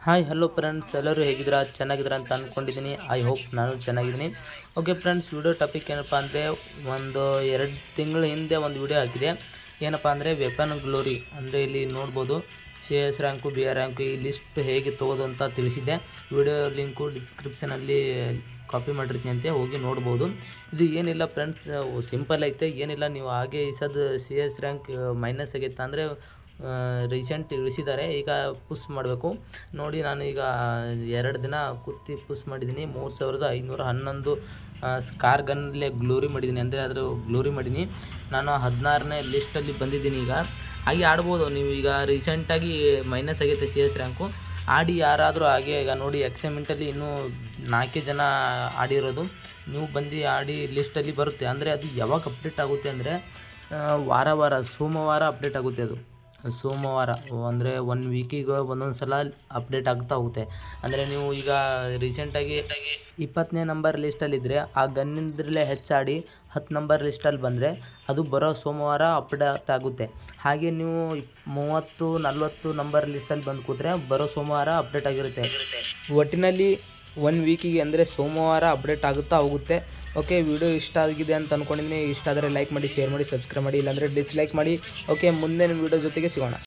hi hello friends ಎಲ್ಲರೂ ಹೇಗಿದ್ದೀರಾ ಚೆನ್ನಾಗಿದ್ದೀರಾ ಅಂತ ಅಂದ್ಕೊಂಡಿದ್ದೀನಿ ಐ ಹೋಪ್ ನಾನು ಚೆನ್ನಾಗಿದ್ದೀನಿ ಓಕೆ ಫ್ರೆಂಡ್ಸ್ ವಿಡಿಯೋ ಟಾಪಿಕ್ ಏನಪ್ಪ ಅಂದರೆ ಒಂದು ಎರಡು ತಿಂಗಳ ಹಿಂದೆ ಒಂದು ವಿಡಿಯೋ ಹಾಕಿದೆ ಏನಪ್ಪ ಅಂದರೆ ವೆಪನ್ ಗ್ಲೋರಿ ಅಂದರೆ ಇಲ್ಲಿ ನೋಡ್ಬೋದು C S rank B R rank ಈ ಲಿಸ್ಟ್ ಹೇಗೆ ತೊಗೋದು ಅಂತ ತಿಳಿಸಿದ್ದೆ ವಿಡಿಯೋ ಲಿಂಕು ಡಿಸ್ಕ್ರಿಪ್ಷನಲ್ಲಿ ಕಾಪಿ ಮಾಡಿರ್ತೀನಿ ಅಂತೆ ಹೋಗಿ ನೋಡ್ಬೋದು ಇದು ಏನಿಲ್ಲ ಫ್ರೆಂಡ್ಸ್ ಸಿಂಪಲ್ ಐತೆ ಏನಿಲ್ಲ ನೀವು ಹಾಗೆ ಈ ಸದ್ ಸಿ ಎಸ್ ರ್ಯಾಂಕ್ ಮೈನಸ್ ಆಗೈತೆ ಅಂದರೆ ರೀಸೆಂಟ್ ಇಳಿಸಿದ್ದಾರೆ ಈಗ ಪುಷ್ ಮಾಡಬೇಕು ನೋಡಿ ನಾನು ಈಗ ಎರಡು ದಿನ ಕುತ್ತಿ ಪುಷ್ ಮಾಡಿದ್ದೀನಿ ಮೂರು ಸಾವಿರದ ಐನೂರ ಹನ್ನೊಂದು ಸ್ಕಾರ್ ಗನ್ನಲ್ಲೇ ಗ್ಲೋರಿ ಮಾಡಿದ್ದೀನಿ ಅಂದರೆ ಅದ್ರ ಗ್ಲೋರಿ ಮಾಡೀನಿ ನಾನು ಹದಿನಾರನೇ ಲಿಸ್ಟಲ್ಲಿ ಬಂದಿದ್ದೀನಿ ಈಗ ಹಾಗೆ ಆಡ್ಬೋದು ನೀವು ಈಗ ರೀಸೆಂಟಾಗಿ ಮೈನಸ್ ಆಗೈತೆ ಸಿ ಎಸ್ ರ್ಯಾಂಕು ಆಡಿ ಯಾರಾದರೂ ಹಾಗೆ ಈಗ ನೋಡಿ ಎಕ್ಸೈಮೆಂಟಲ್ಲಿ ಇನ್ನೂ ನಾಲ್ಕೇ ಜನ ಆಡಿರೋದು ನೀವು ಬಂದು ಆಡಿ ಲಿಸ್ಟಲ್ಲಿ ಬರುತ್ತೆ ಅಂದರೆ ಅದು ಯಾವಾಗ ಅಪ್ಡೇಟ್ ಆಗುತ್ತೆ ಅಂದರೆ ವಾರ ವಾರ ಸೋಮವಾರ ಅಪ್ಡೇಟ್ ಆಗುತ್ತೆ ಅದು ಸೋಮವಾರ ಅಂದರೆ ಒನ್ ವೀಕಿಗೆ ಒಂದೊಂದು ಸಲ ಅಪ್ಡೇಟ್ ಆಗ್ತಾ ಹೋಗುತ್ತೆ ಅಂದರೆ ನೀವು ಈಗ ರೀಸೆಂಟಾಗಿ ಇಪ್ಪತ್ತನೇ ನಂಬರ್ ಲಿಸ್ಟಲ್ಲಿದ್ದರೆ ಆ ಗನ್ನಿಂದಲೇ ಹೆಚ್ಚಾಡಿ ಹತ್ತು ನಂಬರ್ ಲಿಸ್ಟಲ್ಲಿ ಬಂದರೆ ಅದು ಬರೋ ಸೋಮವಾರ ಅಪ್ಡೇಟ್ ಆಗುತ್ತೆ ಹಾಗೆ ನೀವು ಮೂವತ್ತು ನಲ್ವತ್ತು ನಂಬರ್ ಲಿಸ್ಟಲ್ಲಿ ಬಂದು ಕೂತ್ರೆ ಬರೋ ಸೋಮವಾರ ಅಪ್ಡೇಟ್ ಆಗಿರುತ್ತೆ ಒಟ್ಟಿನಲ್ಲಿ ಒನ್ ವೀಕಿಗೆ ಅಂದರೆ ಸೋಮವಾರ ಅಪ್ಡೇಟ್ ಆಗುತ್ತಾ ಹೋಗುತ್ತೆ ಓಕೆ ವಿಡಿಯೋ ಇಷ್ಟ ಆಗಿದೆ ಅಂತ ಅಂದ್ಕೊಂಡಿದ್ದೀನಿ ಇಷ್ಟ ಆದರೆ ಲೈಕ್ ಮಾಡಿ ಶೇರ್ ಮಾಡಿ ಸಬ್ಸ್ಕ್ರೈಬ್ ಮಾಡಿ ಇಲ್ಲಾಂದರೆ ಡಿಸ್ಲೈಕ್ ಮಾಡಿ ಓಕೆ ಮುಂದಿನ ವಿಡಿಯೋ ಜೊತೆಗೆ ಸಿಗೋಣ